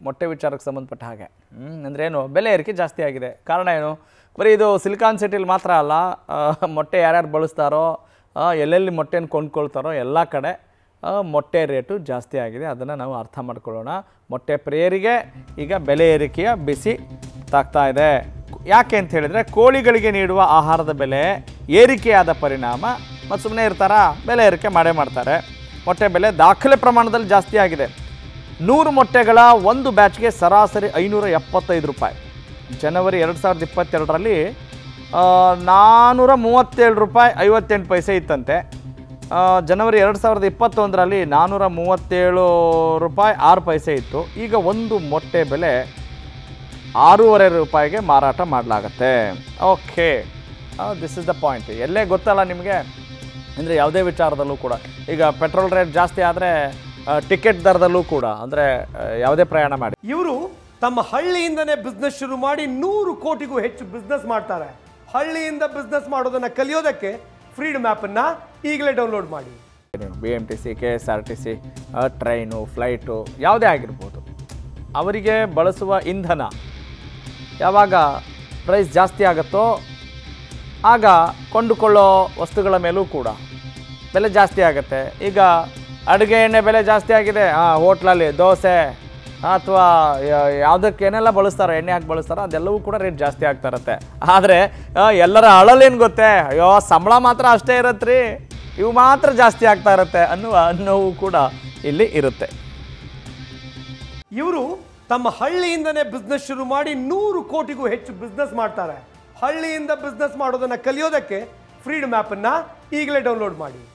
ಮೊಟ್ಟೆ ವಿಚಾರಕ್ಕೆ ಸಂಬಂಧಪಟ್ಟ ಹಾಗೆ ಹ್ಮ್, ಅಂದ್ರೆ ಏನು ಬೆಲೆ ಏರಿಕೆ ಜಾಸ್ತಿ ಆಗಿದೆ ಕಾರಣ ಏನು ಬರೀ ಇದು ಸಿಲಿಕಾನ್ ಸಿಟಿಲಿ ಮಾತ್ರ ಅಲ್ಲ ಆ, ಮೊಟ್ಟೆ ಯಾರ್ಯಾರು ಬಳಸ್ತಾರೋ ಆ, ಎಲ್ಲೆಲ್ಲಿ ಮೊಟ್ಟೆನ ಕೊಂಡ್ಕೊಳ್ತಾರೋ ಎಲ್ಲ ಕಡೆ ಆ, ಮೊಟ್ಟೆ ರೇಟು ಜಾಸ್ತಿ ಆಗಿದೆ ಅದನ್ನು ನಾವು ಅರ್ಥ ಮಾಡ್ಕೊಳ್ಳೋಣ ಮೊಟ್ಟೆ ಪ್ರಿಯರಿಗೆ ಈಗ ಬೆಲೆ ಏರಿಕೆಯ ಬಿಸಿ ತಾಗ್ತಾ ಇದೆ ಯಾಕೆ ಅಂತ ಹೇಳಿದರೆ ಕೋಳಿಗಳಿಗೆ ನೀಡುವ ಆಹಾರದ ಬೆಲೆ ಏರಿಕೆಯಾದ ಪರಿಣಾಮ ಮತ್ತು ಸುಮ್ಮನೆ ಇರ್ತಾರಾ ಬೆಲೆ ಏರಿಕೆ ಮಾಡೇ ಮಾಡ್ತಾರೆ ಮೊಟ್ಟೆ ಬೆಲೆ ದಾಖಲೆ ಪ್ರಮಾಣದಲ್ಲಿ ಜಾಸ್ತಿ ಆಗಿದೆ ನೂರು ಮೊಟ್ಟೆಗಳ ಒಂದು ಬ್ಯಾಚ್ಗೆ ಸರಾಸರಿ ಐನೂರ ಎಪ್ಪತ್ತೈದು ರೂಪಾಯಿ ಜನವರಿ ಎರಡು ಸಾವಿರದ ಇಪ್ಪತ್ತೆರಡರಲ್ಲಿ ನಾನ್ನೂರ ಮೂವತ್ತೇಳು ರೂಪಾಯಿ ಐವತ್ತೆಂಟು ಪೈಸೆ ಇತ್ತಂತೆ ಆ, ಜನವರಿ ಎರಡು ಸಾವಿರದ ಇಪ್ಪತ್ತೊಂದರಲ್ಲಿ ನಾನ್ನೂರ ಮೂವತ್ತೇಳು ರೂಪಾಯಿ ಆರು ಪೈಸೆ ಇತ್ತು ಈಗ ಒಂದು ಮೊಟ್ಟೆ ಬೆಲೆ ಆರೂವರೆ ರೂಪಾಯಿಗೆ ಮಾರಾಟ ಮಾಡಲಾಗತ್ತೆ okay this is the point ಎಲ್ಲೇ ಗೊತ್ತಲ್ಲ ನಿಮಗೆ ಅಂದರೆ ಯಾವುದೇ ವಿಚಾರದಲ್ಲೂ ಕೂಡ ಈಗ ಪೆಟ್ರೋಲ್ ರೇಟ್ ಜಾಸ್ತಿ ಆದರೆ ಟಿಕೆಟ್ ದರದಲ್ಲೂ ಕೂಡ ಅಂದರೆ ಯಾವುದೇ ಪ್ರಯಾಣ ಮಾಡಿ ಇವರು ತಮ್ಮ ಹಳ್ಳಿಯಿಂದನೇ ಬಿಸ್ನೆಸ್ ಶುರು ಮಾಡಿ ನೂರು ಕೋಟಿಗೂ ಹೆಚ್ಚು ಬಿಸ್ನೆಸ್ ಮಾಡ್ತಾರೆ ಹಳ್ಳಿಯಿಂದ ಬಿಸ್ನೆಸ್ ಮಾಡೋದನ್ನ ಕಲಿಯೋದಕ್ಕೆ ಫ್ರೀಡಮ್ ಅನ್ನ ಈಗಲೇ ಡೌನ್ಲೋಡ್ ಮಾಡಿ B M T C K S R T C train flight ಯಾವುದೇ ಆಗಿರ್ಬೋದು ಅವರಿಗೆ ಬಳಸುವ ಇಂಧನ ಯಾವಾಗ ಪ್ರೈಸ್ ಜಾಸ್ತಿ ಆಗುತ್ತೋ ಆಗ ಕೊಂಡುಕೊಳ್ಳೋ ವಸ್ತುಗಳ ಮೇಲೂ ಕೂಡ ಬೆಲೆ ಜಾಸ್ತಿ ಆಗುತ್ತೆ ಈಗ ಅಡುಗೆ ಎಣ್ಣೆ ಬೆಲೆ ಜಾಸ್ತಿ ಆಗಿದೆ ಹಾಂ ಹೋಟ್ಲಲ್ಲಿ ದೋಸೆ ಅಥವಾ ಯಾವುದಕ್ಕೆ ಏನೆಲ್ಲ ಬಳಸ್ತಾರೋ ಎಣ್ಣೆ ಹಾಕಿ ಬಳಸ್ತಾರೋ ಅದೆಲ್ಲವೂ ಕೂಡ ರೇಟ್ ಜಾಸ್ತಿ ಆಗ್ತಾ ಇರುತ್ತೆ ಆದರೆ ಎಲ್ಲರ ಅಳಲೇನು ಗೊತ್ತೇ ಅಯ್ಯೋ ಸಂಬಳ ಮಾತ್ರ ಅಷ್ಟೇ ಇರತ್ರಿ ಇವು ಮಾತ್ರ ಜಾಸ್ತಿ ಆಗ್ತಾ ಇರುತ್ತೆ ಅನ್ನುವ ನೋವು ಕೂಡ ಇಲ್ಲಿ ಇರುತ್ತೆ ಇವರು ತಮ್ಮ ಹಳ್ಳಿಯಿಂದನೇ ಬಿಸ್ನೆಸ್ ಶುರು ಮಾಡಿ ನೂರು ಕೋಟಿಗೂ ಹೆಚ್ಚು ಬಿಸ್ನೆಸ್ ಮಾಡ್ತಾರೆ ಹಳ್ಳಿಯಿಂದ ಬಿಸ್ನೆಸ್ ಮಾಡೋದನ್ನ ಕಲಿಯೋದಕ್ಕೆ ಫ್ರೀಡಮ್ ಅನ್ನ ಈಗಲೇ ಡೌನ್ಲೋಡ್ ಮಾಡಿ